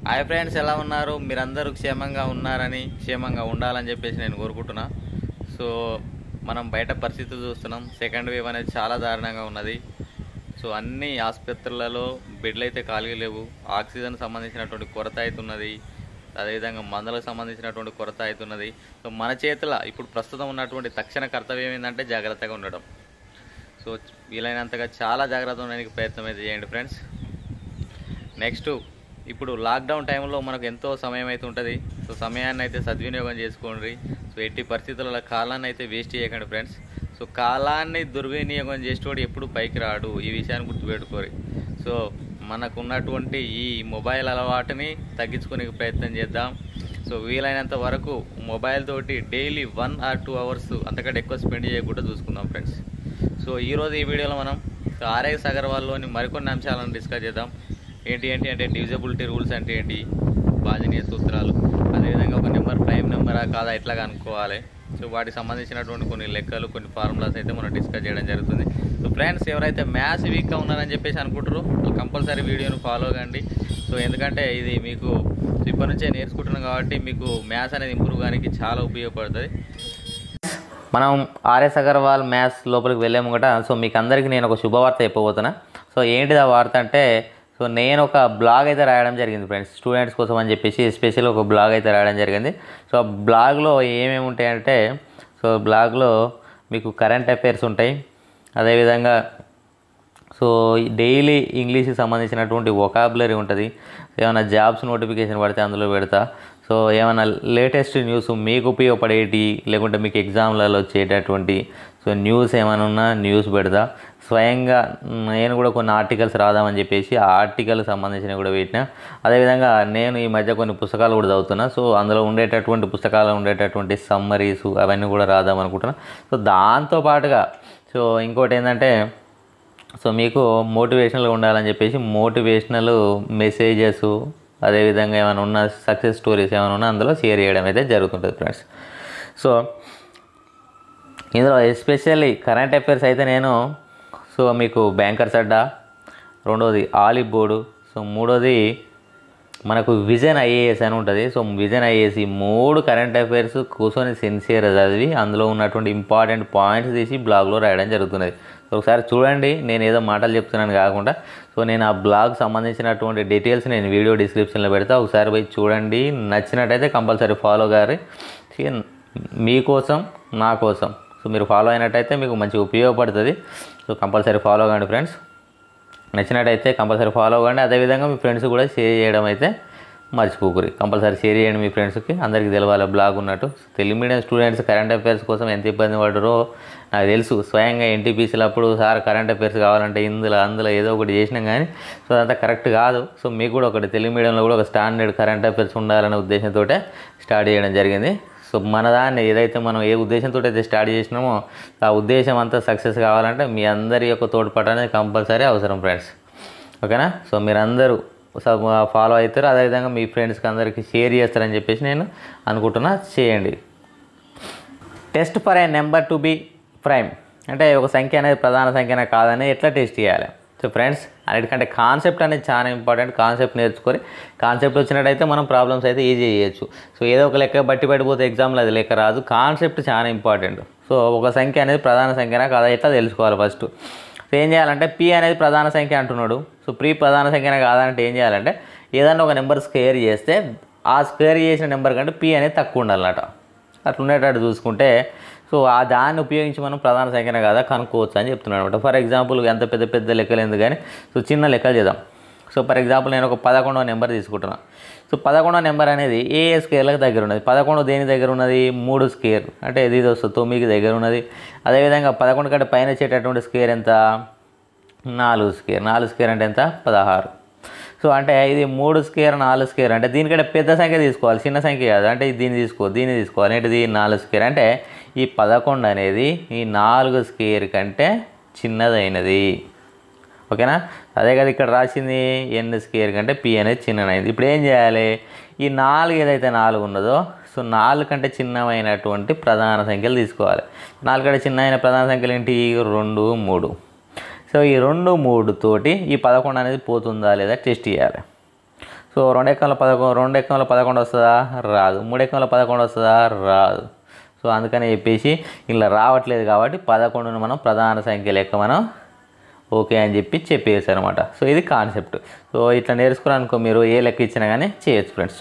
hi friends ఎలా ఉన్నారు మీరందరూ క్షేమంగా ఉన్నారని క్షేమంగా ఉండాలని చెప్పేసి నేను కోరుకుంటున్నా సో మనం బయట పరిస్థితులు చూస్తున్నాం సెకండ్ వేవ్ అనేది చాలా దారుణంగా ఉన్నది సో అన్ని ఆసుపత్రులలో బెడ్లు అయితే ఖాళీ లేవు ఆక్సిజన్ సంబంధించినటువంటి కొరత అవుతున్నది అదేవిధంగా మందులకు సంబంధించినటువంటి కొరత అవుతున్నది సో మన చేతుల ఇప్పుడు ప్రస్తుతం ఉన్నటువంటి తక్షణ కర్తవ్యం ఏంటంటే జాగ్రత్తగా ఉండడం సో వీలైనంతగా చాలా జాగ్రత్త ఉండడానికి ప్రయత్నం అయితే చేయండి ఫ్రెండ్స్ నెక్స్ట్ ఇప్పుడు లాక్డౌన్ టైంలో మనకు ఎంతో సమయం అయితే ఉంటుంది సో సమయాన్ని అయితే సద్వినియోగం చేసుకోండి సో ఎట్టి పరిస్థితులలో కాలాన్ని అయితే వేస్ట్ చేయకండి ఫ్రెండ్స్ సో కాలాన్ని దుర్వినియోగం చేసేవాడు ఎప్పుడు పైకి రాడు ఈ విషయాన్ని గుర్తుపెట్టుకోరు సో మనకు ఉన్నటువంటి ఈ మొబైల్ అలవాటుని తగ్గించుకునే ప్రయత్నం చేద్దాం సో వీలైనంత వరకు మొబైల్ తోటి daily one or two hours అంతకంటే ఎక్కువ స్పెండ్ చేయకుండా చూసుకుందాం ఫ్రెండ్స్ సో ఈరోజు ఈ వీడియోలో మనం సో ఆర్ఎస్ అగర్వాల్లోని మరికొన్ని అంశాలను డిస్కస్ చేద్దాం ఏంటి ఏంటి అంటే డివిజబిలిటీ రూల్స్ అంటే ఏంటి భాజనీయ సూత్రాలు అదేవిధంగా ఒక నెంబర్ ప్రైమ్ నెంబరా కాదా ఎట్లా కనుక్కోవాలి సో వాటికి సంబంధించినటువంటి కొన్ని లెక్కలు కొన్ని ఫార్ములాస్ అయితే మనం డిస్కస్ చేయడం జరుగుతుంది సో ఫ్రెండ్స్ ఎవరైతే మ్యాథ్స్ వీక్గా ఉన్నారని చెప్పేసి అనుకుంటారో వాళ్ళు కంపల్సరీ వీడియోను ఫాలో కండి సో ఎందుకంటే ఇది మీకు ఇప్పటి నుంచే నేర్చుకుంటున్నాం కాబట్టి మీకు మ్యాథ్స్ అనేది ఇంప్రూవ్ కానికి చాలా ఉపయోగపడుతుంది మనం ఆర్ఎస్ అగర్వాల్ మ్యాథ్స్ లోపలికి వెళ్ళాము కూడా సో మీకు అందరికీ నేను ఒక శుభవార్త చెప్పబోతున్నా సో ఏంటిది ఆ వార్త అంటే సో నేను ఒక బ్లాగ్ అయితే రాయడం జరిగింది ఫ్రెండ్స్ స్టూడెంట్స్ కోసం అని చెప్పేసి ఎస్పెషల్ ఒక బ్లాగ్ అయితే రాయడం జరిగింది సో ఆ బ్లాగ్లో ఏమేమి ఉంటాయంటే సో బ్లాగ్లో మీకు కరెంట్ అఫైర్స్ ఉంటాయి అదేవిధంగా సో డైలీ ఇంగ్లీష్కి సంబంధించినటువంటి వొకాబులరీ ఉంటుంది ఏమైనా జాబ్స్ నోటిఫికేషన్ పడితే అందులో పెడతా సో ఏమైనా లేటెస్ట్ న్యూస్ మీకు ఉపయోగపడేటి లేకుంటే మీకు ఎగ్జామ్లలో వచ్చేటటువంటి సో న్యూస్ ఏమైనా ఉన్నా న్యూస్ పెడతా స్వయంగా నేను కూడా కొన్ని ఆర్టికల్స్ రాదామని చెప్పేసి ఆ ఆర్టికల్ సంబంధించినవి కూడా పెట్టిన అదేవిధంగా నేను ఈ మధ్య కొన్ని పుస్తకాలు కూడా చదువుతున్నా సో అందులో ఉండేటటువంటి పుస్తకాలు ఉండేటటువంటి సమ్మరీస్ అవన్నీ కూడా రాద్దాం అనుకుంటున్నా సో దాంతో పాటుగా సో ఇంకోటి ఏంటంటే సో మీకు మోటివేషనల్గా ఉండాలని చెప్పేసి మోటివేషనల్ మెసేజెస్ అదేవిధంగా ఏమైనా ఉన్న సక్సెస్ స్టోరీస్ ఏమైనా ఉన్నా అందులో షేర్ చేయడం అయితే జరుగుతుంటుంది ఫ్రెండ్స్ సో ఇందులో ఎస్పెషల్లీ కరెంట్ అఫైర్స్ అయితే నేను సో మీకు బ్యాంకర్స్ అడ్డా రెండోది ఆలివ్ బోర్డు సో మూడోది మనకు విజన్ ఐఏఎస్ అని ఉంటుంది సో విజన్ ఐఏఎస్ ఈ మూడు కరెంట్ అఫైర్స్ కూర్చొని సిన్సియర్ చదివి అందులో ఉన్నటువంటి ఇంపార్టెంట్ పాయింట్స్ తీసి బ్లాగ్లో రాయడం జరుగుతున్నది సో ఒకసారి చూడండి నేను ఏదో మాటలు చెప్తున్నాను కాకుండా సో నేను ఆ బ్లాగ్ సంబంధించినటువంటి డీటెయిల్స్ నేను వీడియో డిస్క్రిప్షన్లో పెడతా ఒకసారి పోయి చూడండి నచ్చినట్టయితే కంపల్సరీ ఫాలో గారి మీకోసం నా కోసం సో మీరు ఫాలో అయినట్టయితే మీకు మంచి ఉపయోగపడుతుంది సో కంపల్సరీ ఫాలో కండి ఫ్రెండ్స్ నచ్చినట్టయితే కంపల్సరీ ఫాలో అవ్వండి అదేవిధంగా మీ ఫ్రెండ్స్ కూడా షేర్ చేయడం అయితే మర్చిపోకూరి కంపల్సరీ షేర్ చేయండి మీ ఫ్రెండ్స్కి అందరికీ తెలవాలి బ్లాగ్ ఉన్నట్టు Telugu medium students current affairs కోసం ఎంత ఇబ్బంది పడరో నాకు తెలుసు స్వయంగా ఎన్టీపీసీలు అప్పుడు సార్ కరెంట్ అఫైర్స్ కావాలంటే ఇందులో అందులో ఏదో ఒకటి చేసినాం కానీ సో అదంతా కరెక్ట్ కాదు సో మీకు కూడా ఒకటి తెలుగు మీడియంలో కూడా ఒక స్టాండర్డ్ కరెంట్ అఫైర్స్ ఉండాలనే ఉద్దేశంతో స్టార్ట్ చేయడం జరిగింది సో మన దాన్ని ఏదైతే మనం ఏ ఉద్దేశంతో అయితే స్టార్ట్ చేసినామో ఆ ఉద్దేశం అంతా సక్సెస్ కావాలంటే మీ అందరి యొక్క తోడ్పాటు అనేది కంపల్సరీ అవసరం ఫ్రెండ్స్ ఓకేనా సో మీరందరూ ఫాలో అవుతారు అదేవిధంగా మీ ఫ్రెండ్స్కి అందరికీ షేర్ చేస్తారని చెప్పేసి నేను అనుకుంటున్నా చేయండి test for a number to be prime అంటే ఒక సంఖ్య అనేది ప్రధాన సంఖ్యనే కాదని ఎట్లా టెస్ట్ చేయాలి సో ఫ్రెండ్స్ అన్నిటికంటే కాన్సెప్ట్ అనేది చాలా ఇంపార్టెంట్ కాన్సెప్ట్ నేర్చుకొని కాన్సెప్ట్ వచ్చినట్టయితే మనం ప్రాబ్లమ్స్ అయితే ఈజీ చేయొచ్చు సో ఏదో ఒక లెక్క బట్టి పడిపోతే ఎగ్జామ్లో అది లెక్క రాదు కాన్సెప్ట్ చాలా ఇంపార్టెంట్ సో ఒక సంఖ్య అనేది ప్రధాన సంఖ్యనా కాదా ఎట్లా తెలుసుకోవాలి ఫస్ట్ సో ఏం చేయాలంటే పి అనేది ప్రధాన సంఖ్య అంటున్నాడు సో ప్రీ ప్రధాన సంఖ్యనే కాదంటే ఏం చేయాలంటే ఏదన్నా ఒక నెంబర్ స్క్వేర్ చేస్తే ఆ స్క్వేర్ చేసిన నెంబర్ కంటే పి అనేది తక్కువ ఉండాలన్నట అట్లా ఉండేటట్టు చూసుకుంటే సో ఆ దాన్ని ఉపయోగించి మనం ప్రధాన సంఖ్యనే కదా కనుక్కోవచ్చు అని చెప్తున్నాను అనమాట ఫర్ ఎగ్జాంపుల్ ఎంత పెద్ద పెద్ద లెక్కలు ఎందుకు కానీ సో చిన్న లెక్కలు చేద్దాం సో ఫర్ ఎగ్జాంపుల్ నేను ఒక పదకొండవ నెంబర్ తీసుకుంటున్నాను సో పదకొండవ నెంబర్ అనేది ఏ ఏ స్కేర్లకు దగ్గర ఉన్నది పదకొండు దేని దగ్గర ఉన్నది మూడు స్కేర్ అంటే ఇది ఇది వస్తుంది తొమ్మిదికి దగ్గర ఉన్నది అదేవిధంగా పదకొండు కంటే పైన వచ్చేటటువంటి స్కేర్ ఎంత నాలుగు స్కేర్ నాలుగు స్కేర్ అంటే ఎంత పదహారు సో అంటే ఇది మూడు స్కేర్ నాలుగు స్కేర్ అంటే దీనికంటే పెద్ద సంఖ్య తీసుకోవాలి చిన్న సంఖ్య కాదు అంటే దీన్ని తీసుకో దీన్ని తీసుకోవాలి ఏంటిది నాలుగు స్కేర్ అంటే ఈ పదకొండు అనేది ఈ నాలుగు స్కేర్ కంటే చిన్నదైనది ఓకేనా అదే కదా ఇక్కడ రాసింది ఎన్ స్కేర్ కంటే పి అనేది చిన్నదైంది ఇప్పుడు ఏం చేయాలి ఈ నాలుగు ఏదైతే నాలుగు ఉన్నదో సో నాలుగు కంటే చిన్నమైనటువంటి ప్రధాన సంఖ్యలు తీసుకోవాలి నాలుగు కంటే చిన్నమైన ప్రధాన సంఖ్యలు ఏంటి రెండు మూడు సో ఈ రెండు మూడు తోటి ఈ పదకొండు అనేది పోతుందా లేదా టెస్ట్ చేయాలి సో రెండు ఎక్కంలో పదకొండు రెండు ఎక్కంలో పదకొండు వస్తుందా రాదు మూడు ఎక్కంలో పదకొండు వస్తుందా రాదు సో అందుకని చెప్పేసి ఇలా రావట్లేదు కాబట్టి పదకొండును మనం ప్రధాన సంఖ్య లెక్క మనం ఓకే అని చెప్పి చెప్పేసి అనమాట సో ఇది కాన్సెప్ట్ సో ఇట్లా నేర్చుకుని అనుకో మీరు ఏ లెక్క ఇచ్చినా కానీ చేయొచ్చు ఫ్రెండ్స్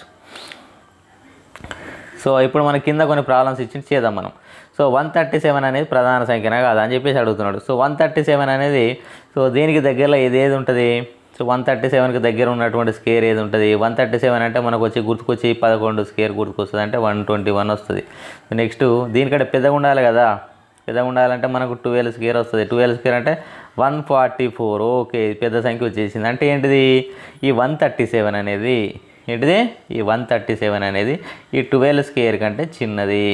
సో ఇప్పుడు మన కింద కొన్ని ప్రాబ్లమ్స్ ఇచ్చి చేద్దాం మనం సో వన్ థర్టీ సెవెన్ అనేది ప్రధాన సంఖ్యనా కాదా అని చెప్పేసి అడుగుతున్నాడు సో వన్ థర్టీ సెవెన్ అనేది సో దీనికి దగ్గరలో ఏది ఏది ఉంటుంది సో వన్ థర్టీ సెవెన్కి దగ్గర ఉన్నటువంటి స్కేర్ ఏది ఉంటుంది వన్ థర్టీ సెవెన్ అంటే మనకు వచ్చి గుర్తుకొచ్చి పదకొండు స్కేర్ గుర్తుకొస్తుంది అంటే వన్ ట్వంటీ వన్ వస్తుంది నెక్స్ట్ దీనికంటే పెద్దగా ఉండాలి కదా పెద్దగా ఉండాలంటే మనకు ట్వెల్వ్ స్కేర్ వస్తుంది ట్వెల్వ్ స్కేర్ అంటే వన్ ఫార్టీ ఫోర్ ఓకే పెద్ద సంఖ్య వచ్చేసింది అంటే ఏంటిది ఈ వన్ థర్టీ సెవెన్ అనేది ఏంటిది ఈ వన్ థర్టీ సెవెన్ అనేది ఈ ట్వెల్వ్ స్కేర్ కంటే చిన్నది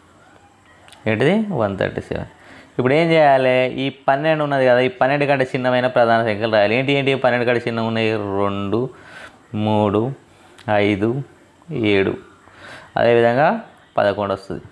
ఏంటిది వన్ థర్టీ సెవెన్ ఇప్పుడు ఏం చేయాలి ఈ పన్నెండు ఉన్నది కదా ఈ పన్నెండు కంటే చిన్నమైన ప్రధాన సంఖ్యలు రాయాలి ఏంటి ఏంటి పన్నెండు కంటే చిన్న ఉన్నాయి రెండు మూడు ఐదు ఏడు అదేవిధంగా పదకొండు వస్తుంది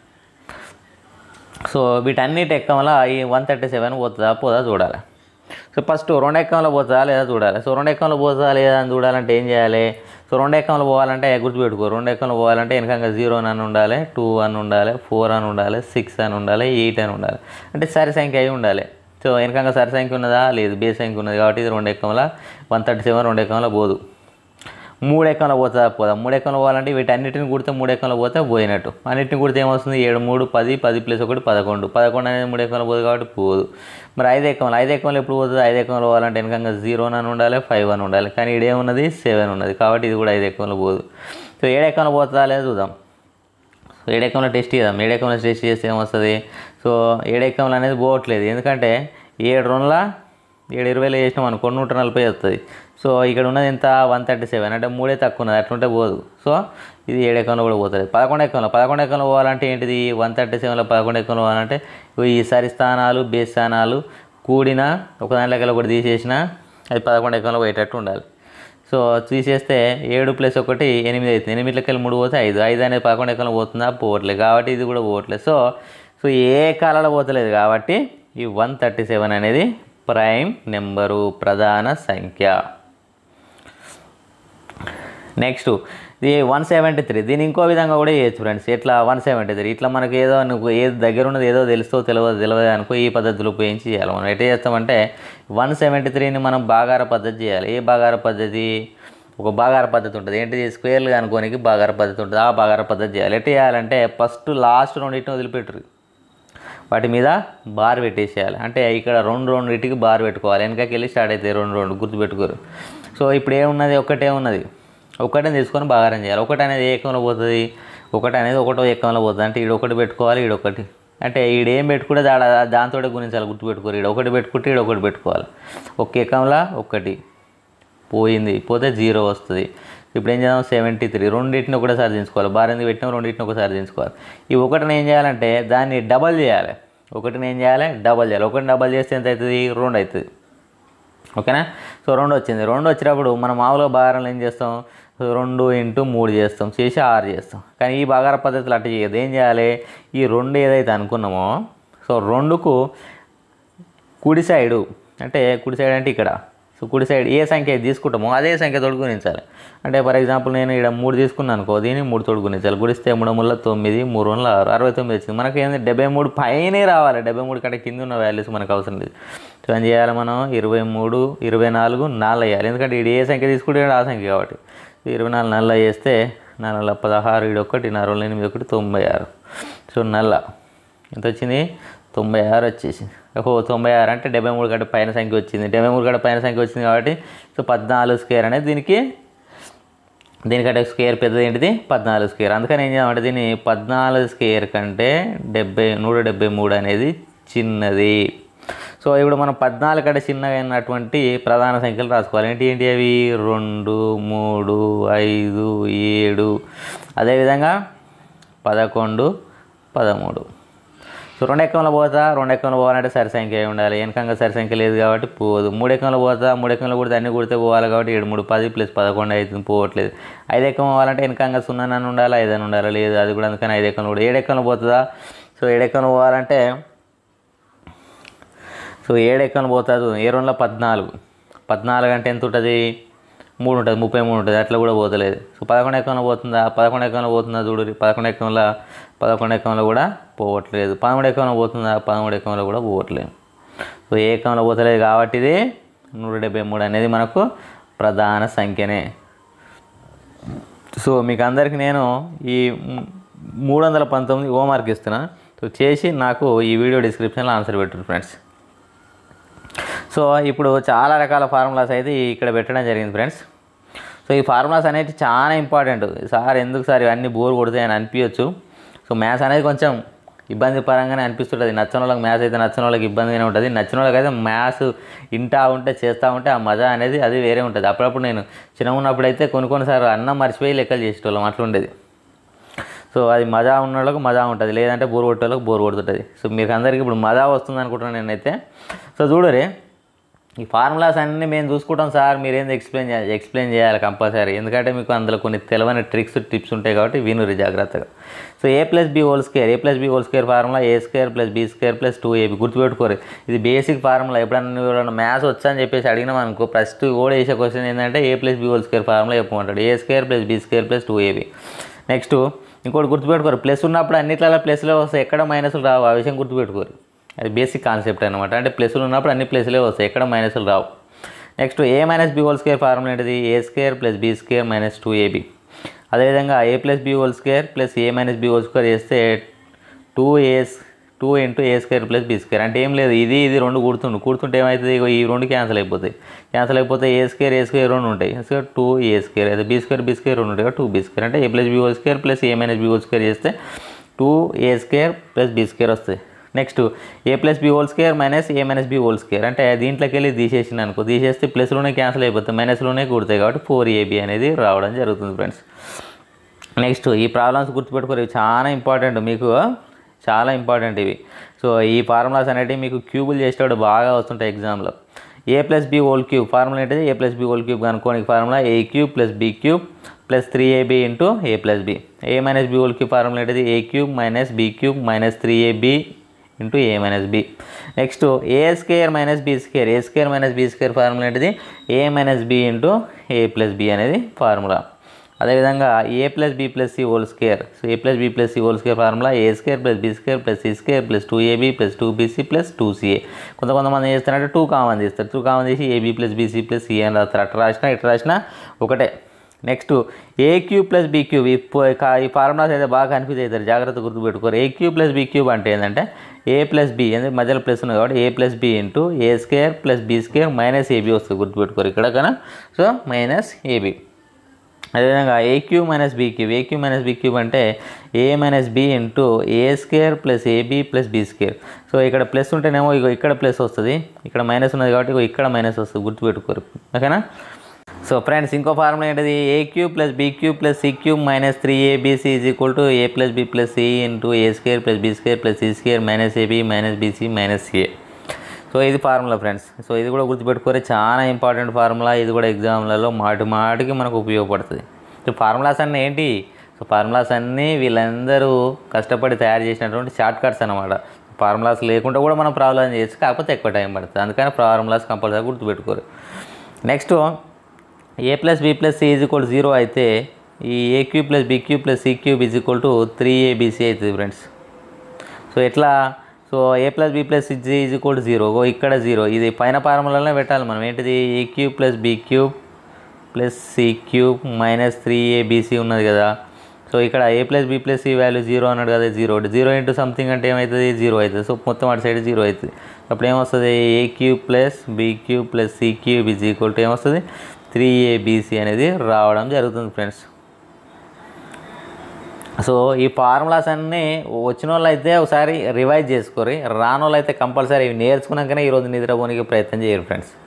సో వీటన్నిటి ఎక్కంలో ఈ వన్ థర్టీ సెవెన్ పోతుందా పోదా చూడాలి సో ఫస్ట్ రెండు ఎక్కంలో పోతుందా లేదా చూడాలి సో రెండు ఎక్కంలో పోతుందా లేదా అని చూడాలంటే ఏం చేయాలి సో రెండు ఎక్కంలో పోవాలంటే గుర్తుపెట్టుకో రెండు ఎక్కంలో పోవాలంటే వెనకంగా జీరో అని ఉండాలి టూ అని ఉండాలి ఫోర్ అని ఉండాలి సిక్స్ అని ఉండాలి ఎయిట్ అని ఉండాలి అంటే సరి సంఖ్య అయి ఉండాలి సో వెనకంగా సరి సంఖ్య ఉన్నదా లేదు బేస్ సంఖ్య ఉన్నది కాబట్టి ఇది రెండు ఎక్కంలో వన్ థర్టీ సెవెన్ రెండు ఎక్కంలో పోదు మూడు ఎక్కంలో పోతుందా పోదా మూడు ఎక్కంలో పోవాలంటే వీటన్నిటిని కుడితే మూడు ఎక్కంలో పోతే పోయినట్టు అన్నిటిని కుడితే ఏమొస్తుంది ఏడు మూడు పది పది ప్లస్ ఒకటి పదకొండు పదకొండు అనేది మూడు ఎక్కంలో పోదు కాబట్టి పోదు మరి ఐదు ఎక్కంలో ఐదు ఎక్కంలో ఎప్పుడు పోతుంది ఐదు ఎక్కంలో పోవాలంటే వెనకంగా జీరో అని ఉండాలి ఫైవ్ అని ఉండాలి కానీ ఇదేమున్నది సెవెన్ ఉన్నది కాబట్టి ఇది కూడా ఐదు ఎక్కంలో పోదు సో ఏడు ఎక్కంలో పోతుందా లేదా చూద్దాం సో ఏడెక్కంలో టెస్ట్ చేద్దాం ఏడెక్కంలో టెస్ట్ చేస్తే ఏమొస్తుంది సో ఏడెక్కంలో అనేది పోవట్లేదు ఎందుకంటే ఏడు రెండుల ఏడు ఇరవైలో చేసినాం అనుకో నూట నలభై వస్తుంది సో ఇక్కడ ఉన్నది ఎంత వన్ థర్టీ సెవెన్ అంటే మూడే తక్కువ ఉన్నది అట్లుంటే పోదు సో ఇది ఏడు ఎక్కంలో కూడా పోతుంది పదకొండు ఎక్కంలో పదకొండు ఎక్కంలో పోవాలంటే ఏంటిది వన్ థర్టీ సెవెన్లో పదకొండు ఎక్కంలో పోవాలంటే ఈ సరి స్థానాలు బేస్ స్థానాలు కూడిన ఒక దాంట్లోకి ఒకటి తీసేసిన అది పదకొండు ఎక్కంలో పోయేటట్టు ఉండాలి సో తీసేస్తే ఏడు ప్లస్ ఒకటి ఎనిమిది అవుతుంది ఎనిమిదిలోకి వెళ్ళి మూడు పోతే ఐదు ఐదు అనేది పదకొండు ఎక్కలు పోతుందా పోవట్లేదు కాబట్టి ఇది కూడా పోవట్లేదు సో సో ఏ కాలంలో పోతలేదు కాబట్టి ఈ వన్ థర్టీ సెవెన్ అనేది ప్రైమ్ నెంబరు ప్రధాన సంఖ్య నెక్స్ట్ ఇది వన్ సెవెంటీ త్రీ దీని ఇంకో విధంగా కూడా చేయొచ్చు ఫ్రెండ్స్ ఎట్లా వన్ సెవెంటీ త్రీ ఇట్లా మనకి ఏదో నువ్వు ఏది దగ్గర ఉన్నది ఏదో తెలుస్తో తెలియదు తెలియదు అనుకో ఈ పద్ధతిలో ఉపయోగించి చేయాలి మనం ఎట్లా చేస్తామంటే వన్ సెవెంటీ త్రీని మనం బాగార పద్ధతి చేయాలి ఏ బాగార పద్ధతి ఒక బాగార పద్ధతి ఉంటుంది ఏంటిది స్క్వేర్లు అనుకోనికి బాగార పద్ధతి ఉంటుంది ఆ బాగార పద్ధతి చేయాలి ఎట్లా చేయాలంటే ఫస్ట్ లాస్ట్ రెండింటిని వదిలిపెట్టరు వాటి మీద బార్ పెట్టేసేయాలి అంటే ఇక్కడ రెండు రెండింటికి బార్ పెట్టుకోవాలి వెనకకి వెళ్ళి స్టార్ట్ అవుతాయి రెండు రెండు గుర్తుపెట్టుకోరు సో ఇప్పుడు ఏమున్నది ఒకటే ఉన్నది ఒకటే తీసుకొని బాగారం చేయాలి ఒకటి అనేది ఏ ఎక్కంలో పోతుంది ఒకటి అనేది ఒకటో ఎక్కంలో పోతుంది అంటే ఈడు ఒకటి పెట్టుకోవాలి ఈడు ఒకటి అంటే ఈడు ఏం పెట్టుకుంటే దాడ దాంతో గురించాలి గుర్తుపెట్టుకోరు ఈడు ఒకటి పెట్టుకుంటే ఈడు ఒకటి పెట్టుకోవాలి ఒక ఎక్కంలో ఒకటి పోయింది పోతే జీరో వస్తుంది ఇప్పుడు ఏం చేద్దాం సెవెంటీ త్రీ రెండింటిని ఒకటేసారి దించుకోవాలి బారెంది పెట్టినాం రెండింటిని ఒకసారి దించుకోవాలి ఈ ఒకటిని ఏం చేయాలంటే దాన్ని డబల్ చేయాలి ఒకటిని ఏం చేయాలి డబల్ చేయాలి ఒకటిని డబల్ చేస్తే ఎంత అవుతుంది రెండు అవుతుంది ఓకేనా సో రెండు వచ్చింది రెండు వచ్చినప్పుడు మనం మామూలుగా బాగారంలో ఏం చేస్తాం సో రెండు ఇంటూ మూడు చేస్తాం చేసి ఆరు చేస్తాం కానీ ఈ బాగార పద్ధతిలో అట్ట చేయదు ఏం చేయాలి ఈ రెండు ఏదైతే అనుకున్నామో సో రెండుకు కుడి సైడు అంటే కుడి సైడ్ అంటే ఇక్కడ సో కుడి సైడ్ ఏ సంఖ్య అయితే తీసుకుంటామో అదే సంఖ్య తోడు గుణించాలి అంటే ఫర్ ఎగ్జాంపుల్ నేను ఇక్కడ మూడు తీసుకున్నాను అనుకో దీన్ని మూడు తోడు గుణించాలి గుడిస్తే మూడు ముళ్ళ తొమ్మిది మూడు వందల ఆరు అరవై తొమ్మిది వచ్చింది మనకి ఏంది డెబ్బై మూడు పైనే రావాలి డెబ్బై మూడు కంటే కింద ఉన్న వాల్యూస్ మనకు అవసరం లేదు సో ఏం చేయాలి మనం ఇరవై మూడు ఇరవై నాలుగు నాలుగు వేయాలి ఎందుకంటే ఇది ఏ సంఖ్య తీసుకుంటే ఆ సంఖ్య కాబట్టి ఇరవై నాలుగు నల్ల చేస్తే నాలుగు పదహారు ఇడు ఒకటి నాలుగు ఎనిమిది ఒకటి తొంభై ఆరు సో నల్ల ఎంత వచ్చింది తొంభై ఆరు వచ్చేసింది ఓహో తొంభై ఆరు అంటే డెబ్బై మూడు గంట పైన సంఖ్య వచ్చింది డెబ్బై మూడు గంట పైన సంఖ్య వచ్చింది కాబట్టి సో పద్నాలుగు స్క్వేర్ అనేది దీనికి దీనికంటే స్క్వేర్ పెద్దది ఏంటిది పద్నాలుగు స్క్వేర్ అందుకని ఏం చేయాలంటే దీన్ని పద్నాలుగు స్క్వేర్ కంటే డెబ్బై నూట డెబ్బై మూడు అనేది చిన్నది సో ఇప్పుడు మనం పద్నాలుగు కంటే చిన్నగా అయినటువంటి ప్రధాన సంఖ్యలు రాసుకోవాలి ఏంటి ఏంటి అవి రెండు మూడు ఐదు ఏడు అదేవిధంగా పదకొండు పదమూడు సో రెండు ఎక్కంలో పోతా రెండు ఎక్కంలో పోవాలంటే సరి సంఖ్య అయి ఉండాలి వెనకంగా సరి సంఖ్య లేదు కాబట్టి పోదు మూడు ఎక్కంలో పోతా మూడు ఎక్కంలో కూడా అన్ని కుడితే పోవాలి కాబట్టి ఏడు మూడు పది ప్లస్ పదకొండు అవుతుంది పోవట్లేదు ఐదు ఎక్కం పోవాలంటే వెనకంగా సున్నా అని ఉండాలి ఐదు అని ఉండాలి లేదు అది కూడా అందుకని ఐదు ఎక్కంలో కూడా ఏడు ఎక్కంలో పోతుందా సో ఏడు ఎక్కంలో పోవాలంటే సో ఏడు ఎక్కను పోతుంది ఏ రెండులో పద్నాలుగు పద్నాలుగు అంటే ఎంత ఉంటుంది మూడు ఉంటుంది ముప్పై మూడు ఉంటుంది అట్లా కూడా పోతలేదు సో పదకొండు ఎకంలో పోతుందా పదకొండు ఎకంలో పోతుందా చూడు పదకొండు ఎకంలో పదకొండు ఎకంలో కూడా పోవట్లేదు పదమూడు ఎకంలో పోతుందా పదమూడు ఎకంలో కూడా పోవట్లేదు సో ఏ ఎకంలో పోతలేదు కాబట్టి ఇది నూట డెబ్బై మూడు అనేది మనకు ప్రధాన సంఖ్యనే సో మీకు అందరికి నేను ఈ మ్- మూడు వందల పంతొమ్మిది హోంవర్క్ ఇస్తున్నా సో చేసి నాకు ఈ వీడియో డిస్క్రిప్షన్లో ఆన్సర్ పెట్టరు ఫ్రెండ్స్ సో ఇప్పుడు చాలా రకాల ఫార్ములాస్ అయితే ఇక్కడ పెట్టడం జరిగింది ఫ్రెండ్స్ సో ఈ ఫార్ములాస్ అనేవి చాలా ఇంపార్టెంట్ సార్ ఎందుకు సార్ ఇవన్నీ బోర్ కొడతాయని అనిపించచ్చు సో మ్యాథ్స్ అనేది కొంచెం ఇబ్బంది పరంగానే అనిపిస్తుంటుంది నచ్చిన వాళ్ళకి మ్యాథ్స్ అయితే నచ్చిన వాళ్ళకి ఇబ్బందిగానే ఉంటుంది నచ్చిన వాళ్ళకి అయితే మ్యాథ్స్ ఇంటా ఉంటే చేస్తూ ఉంటే ఆ మజా అనేది అది వేరే ఉంటుంది అప్పుడప్పుడు నేను చిన్నగా ఉన్నప్పుడు అయితే కొన్ని కొన్నిసార్లు అన్నం మర్చిపోయి లెక్కలు చేసేటోళ్ళం అట్లా ఉండేది సో అది మజా ఉన్న వాళ్ళకి మజా ఉంటుంది లేదంటే బోర్ కొట్టే వాళ్ళకి బోర్ కొడుతుంటుంది సో మీకు అందరికీ ఇప్పుడు మజా వస్తుంది అనుకుంటున్నాను నేనైతే సో చూడరే ఈ ఫార్ములాస్ అన్నీ మేము చూసుకుంటాం సార్ మీరు ఏంది ఎక్స్ప్లెయిన్ చేయాలి ఎక్స్ప్లెయిన్ చేయాలి కంపల్సరీ ఎందుకంటే మీకు అందులో కొన్ని తెలియని ట్రిక్స్ టిప్స్ ఉంటాయి కాబట్టి వినురి జాగ్రత్తగా so A plus B whole square A plus B whole square formula A square plus B square plus two AB గుర్తుపెట్టుకోరు ఇది బేసిక్ ఫార్ములా ఎప్పుడన్నా ఎవరైనా మ్యాథ్స్ వచ్చా అని చెప్పేసి అడిగినాం అనుకో ఫస్ట్ కూడా వేసే క్వశ్చన్ ఏంటంటే A plus B whole square formula చెప్పమంటాడు A square plus B square plus two AB next ఇంకోటి గుర్తుపెట్టుకోరు ప్లస్ ఉన్నప్పుడు అన్నిట్లలో ప్లస్లో వస్తాయి ఎక్కడ మైనస్లు రావు ఆ విషయం గుర్తుపెట్టుకోరు అది బేసిక్ కాన్సెప్ట్ అనమాట అంటే ప్లస్లు ఉన్నప్పుడు అన్ని ప్లస్లే వస్తాయి ఎక్కడ మైనస్లు రావు next A minus B whole square formula ఏంటిది A square plus B square minus two AB అదేవిధంగా A plus B whole square plus A minus B whole square చేస్తే two A's two into A square plus B square అంటే ఏం లేదు ఇది ఇది రెండు కూడుతుండు కూడుతుంటే ఏమవుతుంది ఇగో ఈ రెండు క్యాన్సిల్ అయిపోతాయి క్యాన్సిల్ అయిపోతే ఏ స్క్వేర్ ఏ స్క్వేర్ రెండు ఉంటాయి సో టూ ఏ స్క్వేర్ అయితే బి స్క్వేర్ బి స్క్వేర్ రెండు ఉంటాయి టూ బి స్క్వేర్ అంటే A plus B whole square plus A minus B whole square చేస్తే two A square plus B square వస్తాయి next A plus B whole square minus A minus B whole square అంటే దీంట్లోకి వెళ్ళి తీసేసిన అనుకో తీసేస్తే ప్లస్లోనే cancel అయిపోతాయి మైనస్లోనే కూడతాయి కాబట్టి ఫోర్ ఏబి అనేది రావడం జరుగుతుంది ఫ్రెండ్స్ నెక్స్ట్ ఈ ప్రాబ్లమ్స్ గుర్తుపెట్టుకోరు ఇవి చాలా ఇంపార్టెంట్ మీకు చాలా ఇంపార్టెంట్ ఇవి సో ఈ ఫార్ములాస్ అనేటివి మీకు క్యూబులు చేసేటప్పుడు బాగా వస్తుంటాయి ఎగ్జామ్లో A plus B whole cube formula ఏంటిది A plus B whole cube కనుక్కోనికి formula A cube plus B cube plus three AB into A plus B A minus B whole cube formula ఏంటిది A cube minus B cube minus three AB into A minus B next A square minus B square A square minus B square formula ఏంటిది A minus B into A plus B అనేది formula అదేవిధంగా A plus B plus C whole square so A plus B plus C whole square formula A square plus B square plus C square plus two AB plus two BC plus two CA కొంత కొంతమంది ఏం చేస్తారంటే two common తీస్తారు two common తీసి AB plus BC plus C అని రాస్తారు అట్లా రాసినా ఇట్లా రాసినా ఒకటే next A cube plus B cube ఈ ప- కా- ఈ ఫార్ములాస్ అయితే బాగా కన్ఫ్యూజ్ అవుతారు జాగ్రత్త గుర్తుపెట్టుకోరు A cube plus B cube అంటే ఏంటంటే ఏ ప్లస్ బి ఎందుకంటే మధ్యలో ప్లస్ ఉంది కాబట్టి A plus B into A square plus B square minus AB వస్తుంది గుర్తుపెట్టుకోరు ఇక్కడ కన్నా సో మైనస్ ఏబీ అదేవిధంగా A cube minus B cube A cube minus B cube అంటే A minus B into A square plus AB plus B square so ఇక్కడ plus ఉంటేనేమో ఇగో ఇక్కడ ప్లస్ వస్తుంది ఇక్కడ మైనస్ ఉన్నది కాబట్టి ఇగో ఇక్కడ మైనస్ వస్తుంది గుర్తుపెట్టుకోరు ఓకేనా సో ఫ్రెండ్స్ ఇంకో ఫార్ములా ఏంటిది A cube plus B cube plus C cube minus three ABC is equal to A plus B plus C into A square plus B square plus C square minus AB minus BC minus CA so ఇది formula friends so ఇది కూడా గుర్తుపెట్టుకోరే చాలా important formula ఇది కూడా ఎగ్జామ్లలో మాటి మాటికి మనకు ఉపయోగపడుతుంది సో ఫార్ములాస్ అన్నీ ఏంటి సో ఫార్ములాస్ అన్నీ వీళ్ళందరూ కష్టపడి తయారు చేసినటువంటి షార్ట్ కట్స్ అనమాట ఫార్ములాస్ లేకుండా కూడా మనం ప్రాబ్లం చేయొచ్చు కాకపోతే ఎక్కువ టైం పడుతుంది అందుకని ఫార్ములాస్ కంపల్సరీ గుర్తుపెట్టుకోరు next A plus B plus C is equal zero అయితే ఈ A cube plus B cube plus C cube is equal to three ABC అవుతుంది ఫ్రెండ్స్ సో ఎట్లా so A plus B plus G is equal to zero ఇక్కడ zero ఇది పైన ఫార్ములాలోనే పెట్టాలి మనం ఏంటిది A cube plus B cube plus C cube minus three ABC ఉన్నది కదా సో ఇక్కడ A plus B plus C value zero అన్నాడు కదా జీరో జీరో ఇంటూ సంథింగ్ అంటే ఏమవుతుంది జీరో అవుతుంది సో మొత్తం అటు సైడ్ జీరో అవుతుంది అప్పుడు ఏమొస్తుంది A cube plus B cube plus C cube is equal to ఏమొస్తుంది త్రీ ఏబీసీ అనేది రావడం జరుగుతుంది ఫ్రెండ్స్ సో ఈ ఫార్ములాస్ అన్నీ వచ్చిన వాళ్ళు అయితే ఒకసారి రివైజ్ చేసుకోరి రాని వాళ్ళు అయితే కంపల్సరీ ఇవి నేర్చుకున్నాకనే ఈరోజు నిద్రపోనికి ప్రయత్నం చేయరు ఫ్రెండ్స్